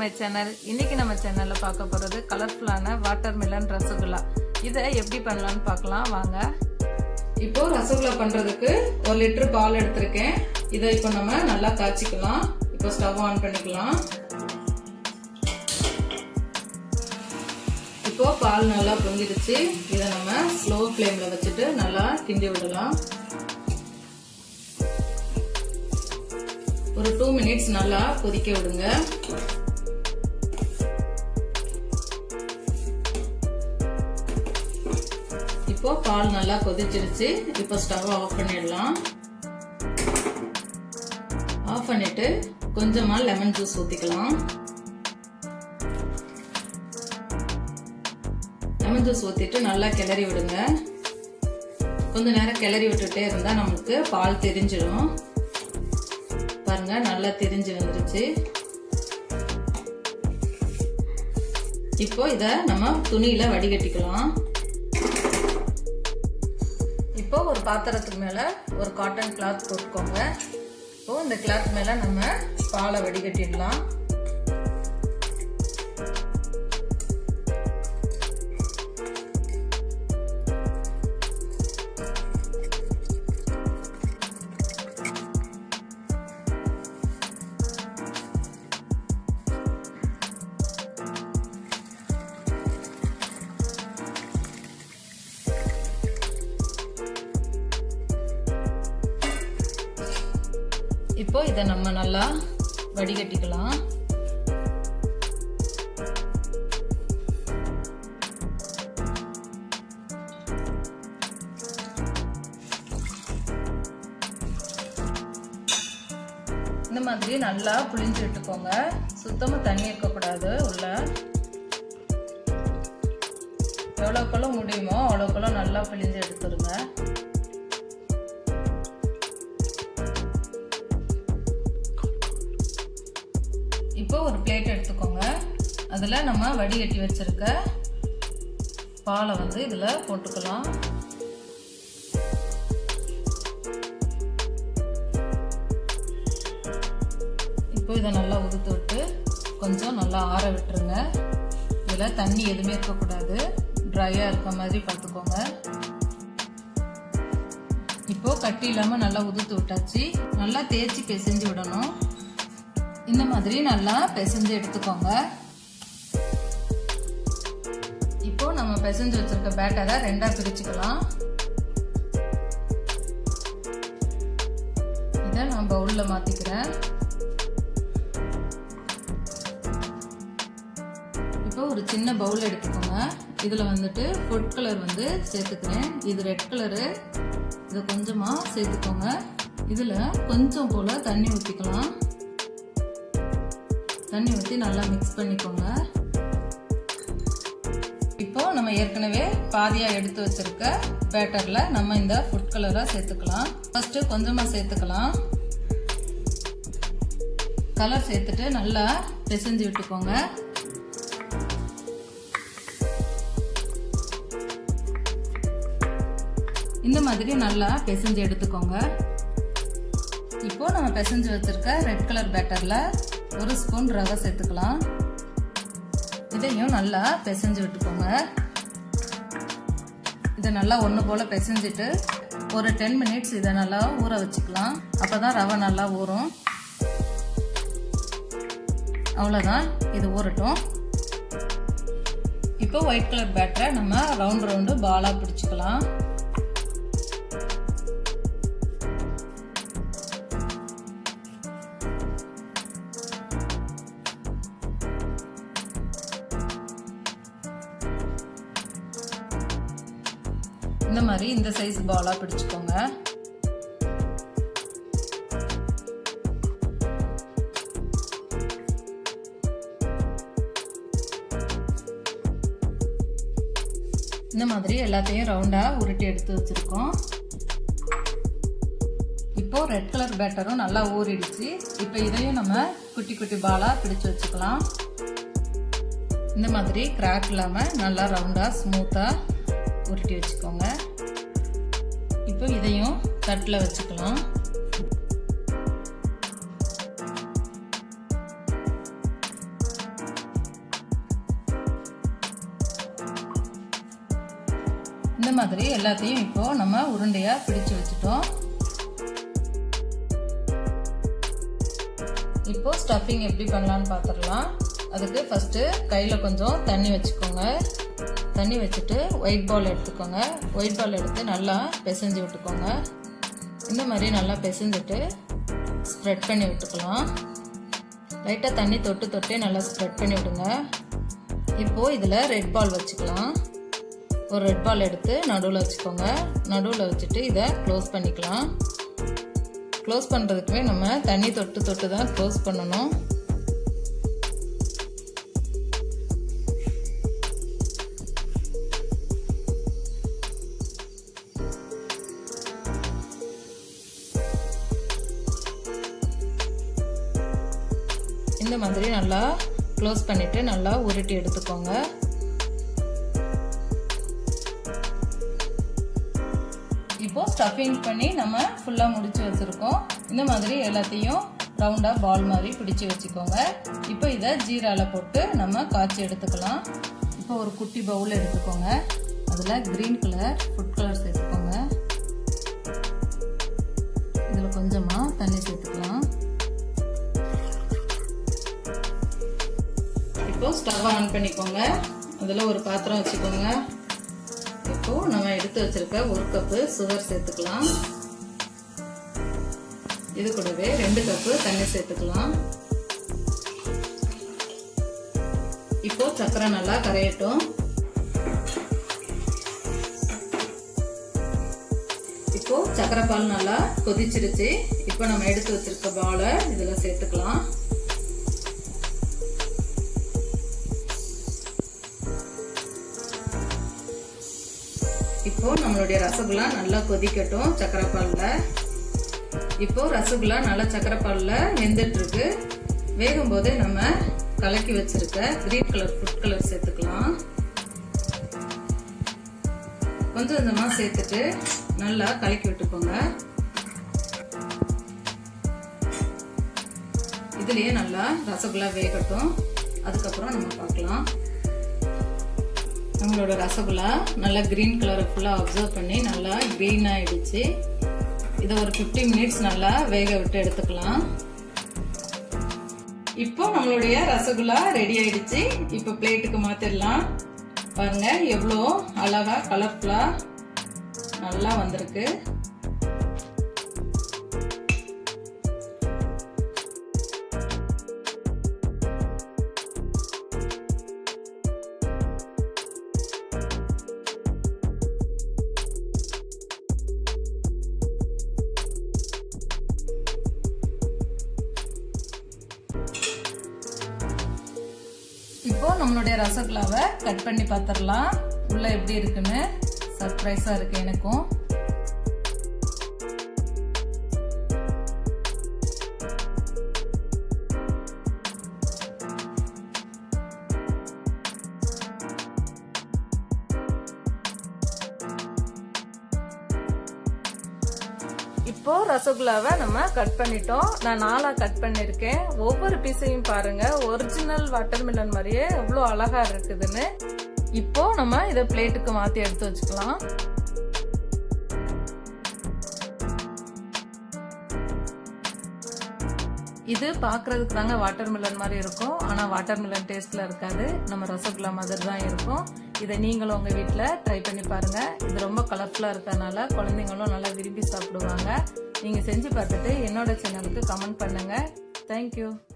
my channel இன்னைக்கு நம்ம சேனல்ல பார்க்க போறது கலர்ஃபுல்லான வாட்டர் மிலன் ரசகுல்லா இதை எப்படி பண்ணலாம்னு பார்க்கலாம் வாங்க இப்போ ரசகுல்லா பண்றதுக்கு ஒரு லிட்டர் பால் எடுத்திருக்கேன் இதை இப்போ நம்ம நல்லா காய்ச்சிக்கலாம் இப்போ ஸ்டவ் ஆன் பண்ணிக்கலாம் இப்போ பால் நல்லா பொங்கிடுச்சு இதை நம்ம ஸ்லோ ஃப்ளேம்ல வச்சுட்டு நல்லா கிண்டி விடலாம் ஒரு டூ மினிட்ஸ் நல்லா கொதிக்க விடுங்க இப்போ பால் நல்லா கொதிச்சிருச்சு இப்போ ஸ்டவ் ஆஃப் பண்ணிடலாம் ஆஃப் பண்ணிட்டு கொஞ்சமா லெமன் ஜூஸ் ஊத்திக்கலாம் லெமன் ஜூஸ் ஊத்திட்டு நல்லா கிளறி விடுங்க கொஞ்ச நேரம் கிளறி விட்டுட்டே இருந்தா நமக்கு பால் தெரிஞ்சிடும் பாருங்க நல்லா தெரிஞ்சு வந்துருச்சு இப்போ இத நம்ம துணியில வடிகட்டிக்கலாம் இப்போ ஒரு பாத்திரத்துக்கு மேல ஒரு காட்டன் கிளாத் போட்டுக்கோங்க இப்போ இந்த கிளாத் மேல நம்ம பாலை வடிகட்டிடலாம் இப்போ இதை நம்ம நல்லா வடிகட்டிக்கலாம் இந்த மாதிரி நல்லா புளிஞ்சு விட்டுக்கோங்க சுத்தமா தண்ணி இருக்கக்கூடாது உள்ள எவ்வளோக்கெவ்வளோ முடியுமோ அவ்வளோக்கெவ்வளோ நல்லா பிழிஞ்சு எடுத்துருங்க இப்போ ஒரு பிளேட் எடுத்துக்கோங்க அதில் நம்ம வடிகட்டி வச்சிருக்க பாலை வந்து இதில் போட்டுக்கலாம் இப்போ இதை நல்லா உதுத்து விட்டு கொஞ்சம் நல்லா ஆற விட்டுருங்க இதில் தண்ணி எதுவுமே இருக்கக்கூடாது ட்ரையாக இருக்க மாதிரி பார்த்துக்கோங்க இப்போ கட்டி இல்லாமல் நல்லா உதுத்து விட்டாச்சு நல்லா தேய்ச்சி பிசைஞ்சு விடணும் இந்த மாதிரி நல்லா பிசைஞ்சு எடுத்துக்கோங்க இப்போ நம்ம பிசைஞ்சு வச்சிருக்க பேட்டரை ரெண்டா பிரிச்சுக்கலாம் இதை நான் பவுல்ல மாத்திக்கிறேன் இப்போ ஒரு சின்ன பவுல் எடுத்துக்கோங்க இதுல வந்துட்டு ஃபுட் கலர் வந்து சேர்த்துக்கிறேன் இது ரெட் கலரு இதை கொஞ்சமா சேர்த்துக்கோங்க இதுல கொஞ்சம் போல தண்ணி ஊற்றிக்கலாம் தண்ணி ஊற்றி நல்லா மிக்ஸ் பண்ணிக்கோங்க இப்போ நம்ம ஏற்கனவே பாதியா எடுத்து வச்சிருக்க பேட்டர்ல நம்ம இந்த ஃபுட் கலரை சேர்த்துக்கலாம் ஃபர்ஸ்ட் கொஞ்சமா சேர்த்துக்கலாம் கலர் சேர்த்துட்டு நல்லா பிசைஞ்சு விட்டுக்கோங்க இந்த மாதிரி நல்லா பிசைஞ்சு எடுத்துக்கோங்க இப்போ நம்ம பிசைஞ்சு வச்சிருக்க ரெட் கலர் பேட்டர்ல ஒரு ஸ்பூன் ரவை சேர்த்துக்கலாம் இதையும் நல்லா பிசைஞ்சு விட்டுக்கோங்க இதை நல்லா ஒன்று போல் பிசைஞ்சிட்டு ஒரு டென் மினிட்ஸ் இதை நல்லா ஊற வச்சுக்கலாம் அப்போ தான் ரவை நல்லா ஊறும் அவ்வளோதான் இது ஊறட்டும் இப்போ ஒயிட் கலர் பேட்டரை நம்ம ரவுண்ட் ரவுண்டு பாலாக பிடிச்சிக்கலாம் இந்த மாதிரி இந்த சைஸ் பாலா பிடிச்சுக்கோங்க இந்த மாதிரி எல்லாத்தையும் ரவுண்டா உருட்டி எடுத்து வச்சிருக்கோம் இப்போ ரெட் கலர் பேட்டரும் நல்லா ஊறிடுச்சு இப்போ இதையும் நம்ம குட்டி குட்டி பாலா பிடிச்சு வச்சுக்கலாம் இந்த மாதிரி கிராக் இல்லாம நல்லா ரவுண்டா ஸ்மூத்தா உருட்டி வச்சுக்கோங்க இப்போ இதையும் தட்டில் வச்சுக்கலாம் இந்த மாதிரி எல்லாத்தையும் இப்போ நம்ம உருண்டையா பிடிச்சு வச்சுட்டோம் இப்போ ஸ்டஃபிங் எப்படி பண்ணலான்னு பார்த்துடலாம் அதுக்கு ஃபஸ்ட்டு கையில் கொஞ்சம் தண்ணி வச்சுக்கோங்க தண்ணி வச்சுட்டு ஒயிட் பால் எடுத்துக்கோங்க ஒயிட் பால் எடுத்து நல்லா பிசைஞ்சு விட்டுக்கோங்க இந்த மாதிரி நல்லா பிசைஞ்சிட்டு ஸ்ப்ரெட் பண்ணி விட்டுக்கலாம் லைட்டாக தண்ணி தொட்டு தொட்டே நல்லா ஸ்ப்ரெட் பண்ணி விடுங்க இப்போது இதில் ரெட் பால் வச்சுக்கலாம் ஒரு ரெட் பால் எடுத்து நடுவில் வச்சுக்கோங்க நடுவில் வச்சுட்டு இதை க்ளோஸ் பண்ணிக்கலாம் க்ளோஸ் பண்ணுறதுக்குமே நம்ம தண்ணி தொட்டு தொட்டு தான் க்ளோஸ் பண்ணணும் இந்த மாதிரி நல்லா க்ளோஸ் பண்ணிட்டு நல்லா உருட்டி எடுத்துக்கோங்க இப்போ ஸ்டஃபிங் பண்ணி நம்ம ஃபுல்லாக முடிச்சு வச்சுருக்கோம் இந்த மாதிரி எல்லாத்தையும் ரவுண்டாக பால் மாதிரி பிடிச்சி வச்சுக்கோங்க இப்போ இதை ஜீராவில் போட்டு நம்ம காய்ச்சி எடுத்துக்கலாம் இப்போ ஒரு குட்டி பவுல் எடுத்துக்கோங்க அதில் க்ரீன் கலர் ஃபுட் கலர் சேர்த்துக்கோங்க இதில் கொஞ்சமாக தண்ணி சேர்த்துக்கலாம் இப்போ ஸ்டவ் ஆன் பண்ணிக்கோங்க அதில் ஒரு பாத்திரம் வச்சுக்கோங்க இப்போ நம்ம எடுத்து வச்சிருக்க ஒரு கப்பு சுகர் சேர்த்துக்கலாம் இது கூடவே ரெண்டு கப்பு தண்ணி சேர்த்துக்கலாம் இப்போ சக்கரை நல்லா கரையட்டும் இப்போ சக்கரை பால் நல்லா கொதிச்சிருச்சு இப்போ நம்ம எடுத்து வச்சிருக்க பாலை இதுல சேர்த்துக்கலாம் இப்போ நம்மளுடைய ரசகுல்லா நல்லா கொதிக்கட்டும் சக்கரை பால்ல இப்போ ரசகுல்லா நல்லா சக்கரை பால்ல வெந்துட்டு இருக்கு வேகும் போதே நம்ம கலக்கி வச்சிருக்க கிரீன் கலர் ஃபுட் கலர் சேர்த்துக்கலாம் கொஞ்சம் கொஞ்சமா சேர்த்துட்டு நல்லா கலக்கி விட்டுக்கோங்க இதுலயே நல்லா ரசகுல்லா வேகட்டும் அதுக்கப்புறம் நம்ம பார்க்கலாம் நம்மளோட ரசகுல்லா நல்லா கிரீன் கலரை ஃபுல்லாக அப்சர்வ் பண்ணி நல்லா க்ரீன் ஆயிடுச்சு இதை ஒரு ஃபிஃப்டி மினிட்ஸ் நல்லா வேக விட்டு எடுத்துக்கலாம் இப்போ நம்மளுடைய ரசகுல்லா ரெடி ஆயிடுச்சு இப்போ பிளேட்டுக்கு மாத்திரலாம் பாருங்க எவ்வளோ அழகா கலர்ஃபுல்லா நல்லா வந்திருக்கு இப்போ நம்மளுடைய ரசகுல்லாவை கட் பண்ணி பார்த்துடலாம் உள்ள எப்படி இருக்குன்னு சர்ப்ரைஸா இருக்கு எனக்கும் இப்போ ரசகுல்லாவை நம்ம கட் பண்ணிட்டோம் நான் நாலா கட் பண்ணிருக்கேன் ஒவ்வொரு பீஸையும் பாருங்க ஒரிஜினல் வாட்டர்மெலன் மாதிரியே எவ்வளவு அழகா இருக்குதுன்னு இப்போ நம்ம இதை பிளேட்டுக்கு மாத்தி எடுத்து வச்சுக்கலாம் இது பாக்குறதுக்கு தாங்க வாட்டர் மிலன் மாதிரி இருக்கும் ஆனா வாட்டர் மிலன் டேஸ்ட்ல இருக்காது நம்ம ரசகுல்லா மாதிரி தான் இருக்கும் இதை நீங்களும் உங்க வீட்டுல ட்ரை பண்ணி பாருங்க இது ரொம்ப கலர்ஃபுல்லா இருக்கறனால குழந்தைங்களும் நல்லா விரும்பி சாப்பிடுவாங்க நீங்க செஞ்சு பார்த்துட்டு என்னோட சேனலுக்கு கமெண்ட் பண்ணுங்க தேங்க்யூ